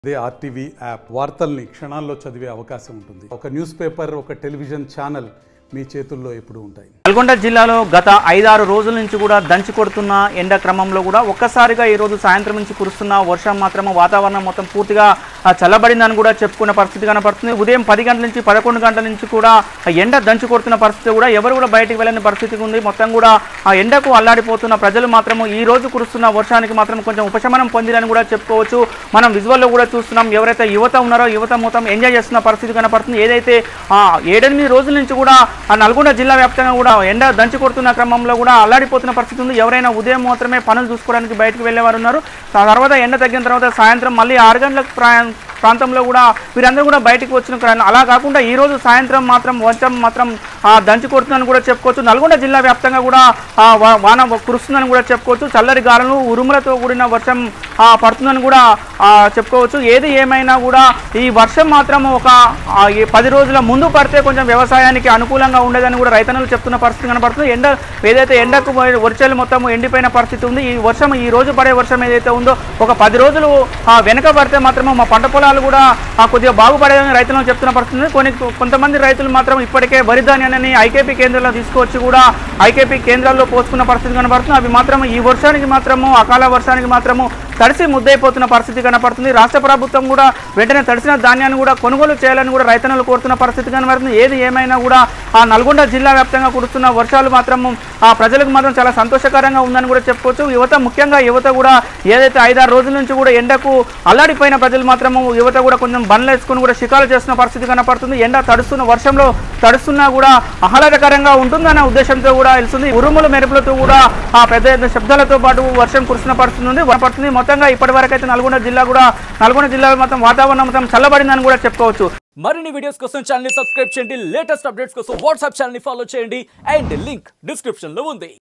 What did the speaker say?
అదే RTV app వార్తల్ని క్షణాల్లో చదివే అవకాశం ఉంటుంది ఒక న్యూస్ పేపర్ ఒక టెలివిజన్ ఛానల్ మీ చేతుల్లో ఎప్పుడూ ఉంటాయి నల్గొండ జిల్లాలో గత ఐదారు రోజుల నుంచి కూడా దంచి కొడుతున్న ఎండ క్రమంలో కూడా ఒక్కసారిగా ఈ రోజు సాయంత్రం నుంచి కురుస్తున్న వర్షం మాత్రం వాతావరణం మొత్తం పూర్తిగా ఆ, చల్లబడిందని కూడా చెప్పుకున్న పరిస్థితి కనపడుతుంది ఉదయం పది గంటల నుంచి పదకొండు గంటల నుంచి కూడా ఆ ఎండ దంచి కొడుతున్న పరిస్థితి కూడా ఎవరు కూడా బయటికి వెళ్ళని పరిస్థితి ఉంది మొత్తం కూడా ఆ ఎండకు అల్లాడిపోతున్న ప్రజలు మాత్రము ఈ రోజు కురుస్తున్న వర్షానికి మాత్రం కొంచెం ఉపశమనం పొందిరని కూడా చెప్పుకోవచ్చు మనం విజువల్లో కూడా చూస్తున్నాం ఎవరైతే యువత ఉన్నారో యువత మొత్తం ఎంజాయ్ చేస్తున్న పరిస్థితి కనపడుతుంది ఏదైతే ఆ ఏడెనిమిది రోజుల నుంచి కూడా ఆ నల్గొండ జిల్లా వ్యాప్తంగా కూడా ఎండ దంచి కొడుతున్న క్రమంలో కూడా అల్లాడిపోతున్న పరిస్థితి ఉంది ఎవరైనా ఉదయం మాత్రమే పనులు చూసుకోవడానికి బయటకు వెళ్ళేవారు ఉన్నారు ఆ తర్వాత ఎండ తగ్గిన తర్వాత సాయంత్రం మళ్ళీ ఆరు గంటలకు ప్రయా ప్రాంతంలో కూడా వీరందరూ కూడా బయటికి వచ్చిన క్రమం- అలా కాకుండా ఈ రోజు సాయంత్రం మాత్రం వర్షం మాత్రం ఆ, దంచి కొడుతుందని కూడా చెప్పుకోవచ్చు నల్గొండ జిల్లా వ్యాప్తంగా కూడా ఆ, వా- వాన కురుస్తుందని కూడా చెప్పుకోవచ్చు చల్లరి గాలులు ఉరుములతో కూడిన వర్షం ఆ, పడుతుందని కూడా ఆ, చెప్పుకోవచ్చు ఏది ఏమైనా కూడా ఈ వర్షం మాత్రం ఒక ఆ, ఈ పది రోజుల ముందు పడితే కొంచెం వ్యవసాయానికి అనుకూలంగా ఉండేదని కూడా రైతన్నలు చెప్తున్న పరిస్థితి కనబడుతుంది ఎండ ఏదైతే ఎండకు వర్షాలు మొత్తం ఎండిపోయిన పరిస్థితి ఉంది ఈ వర్షం ఈ రోజు పడే వర్షం ఏదైతే ఉందో ఒక పది రోజులు ఆ, వెనక పడితే మాత్రం మా పంట పొలాలు కూడా ఆ, కొద్దిగా బాగుపడేదని రైతులను చెప్తున్న పరిస్థితి ఉంది కొన్ని కొంతమంది రైతులు మాత్రం ఇప్పటికే వరి ధాన్యాన్ని ఐకేపీ కేంద్రాల్లో తీసుకొచ్చి కూడా ఐకేపీ కేంద్రాల్లో పోసుకున్న పరిస్థితి కనబడుతుంది అవి మాత్రం ఈ వర్షానికి మాత్రము అకాల వర్షానికి మాత్రము తడిసి ముద్దైపోతున్న పరిస్థితి కనపడుతుంది రాష్ట్ర ప్రభుత్వం కూడా వెంటనే తడిసిన ధాన్యాన్ని కూడా కొనుగోలు చేయాలని కూడా రైతన్నలు కోరుతున్న పరిస్థితి కనబడుతుంది ఏది ఏమైనా కూడా ఆ నల్గొండ జిల్లా వ్యాప్తంగా కురుస్తున్న వర్షాలు మాత్రం ఆ ప్రజలకు మాత్రం చాలా సంతోషకరంగా ఉందని కూడా చెప్పుకోవచ్చు యువత ముఖ్యంగా యువత కూడా ఏదైతే ఐదారు రోజుల నుంచి కూడా ఎండకు అల్లాడిపోయిన ప్రజలు మాత్రము యువత కూడా కొంచెం బండ్లు వేసుకుని కూడా షికారు చేస్తున్న పరిస్థితి కనపడుతుంది ఎండ తడుస్తున్న వర్షంలో తడుస్తున్నా కూడా ఆహ్లాదకరంగా ఉంటుందన్న ఉద్దేశంతో కూడా వెళ్తుంది ఉరుములు మెరుపులతో కూడా ఆ పెద్ద పెద్ద శబ్దాలతో పాటు వర్షం కురుస్తున్న పరిస్థితి ఉంది పడుతుంది మొత్తంగా ఇప్పటి వరకు అయితే నల్గొండ జిల్లా కూడా నల్గొండ జిల్లా మొత్తం వాతావరణం మొత్తం చల్లబడిందని కూడా చెప్పుకోవచ్చు మరిన్ని వీడియోస్ కోసం ఛానల్ ని సబ్స్క్రైబ్ చేయండి లేటెస్ట్ అప్డేట్స్ కోసం వాట్సాప్ ఛానల్ ని ఫాలో చేయండి అండ్ లింక్ డిస్క్రిప్షన్ లో ఉంది